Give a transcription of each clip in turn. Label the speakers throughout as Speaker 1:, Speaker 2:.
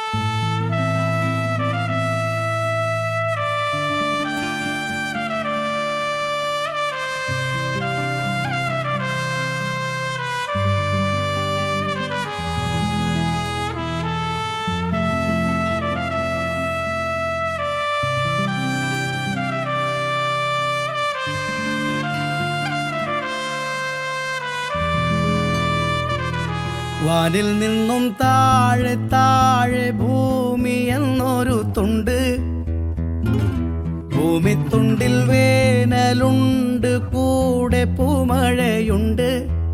Speaker 1: വാനിൽ നിന്നും താഴെ താഴെ ഭൂമി എന്നൊരു തുണ്ട് ഭൂമിത്തുണ്ടിൽ വേനലുണ്ട് കൂടെ പൂമഴയുണ്ട്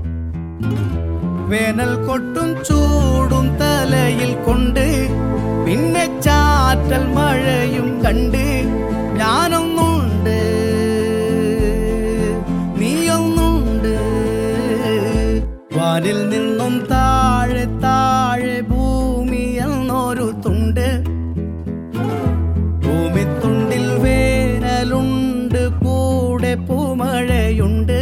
Speaker 1: വേനൽ കൊട്ടും ചൂടും തലയിൽ കൊണ്ട് പിന്നെ ചാറ്റൽ മഴയും കണ്ട് ഞാനൊന്നുണ്ട് നീയൊന്നുണ്ട് വാനിൽ നിന്നും താഴെ താഴെ ഭൂമി എന്നൊരു തുണ്ട് ഭൂമിത്തുണ്ടിൽ വേനലുണ്ട് കൂടെ പൂമഴയുണ്ട്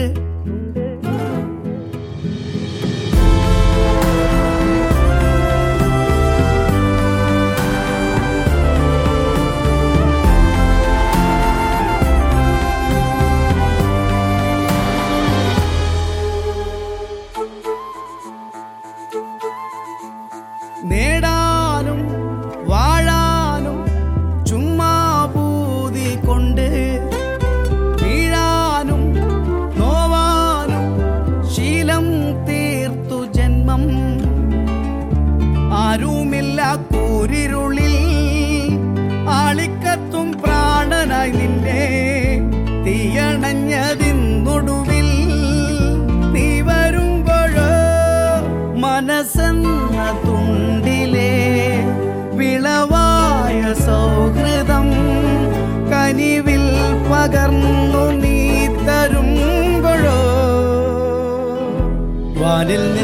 Speaker 1: നേടാനും വാഴാനും ചുമ്മാ പൂതി കൊണ്ട് വീഴാനും നോവാനും ശീലം തീർത്തു ജന്മം ആരുമില്ല കൂരിരുളിൽ ആളിക്കത്തും പ്രാണനായി നിന്നെ തീയണഞ്ഞതിന്നൊടുവിൽ നീ വരുമ്പോഴോ മനസ്സെന്ന തുണ്ടിലെ വിളവായ സൗഹൃദം കനിവിൽ പകർന്നു നീ തരുമ്പോഴോ വാനിൽ നിന്ന്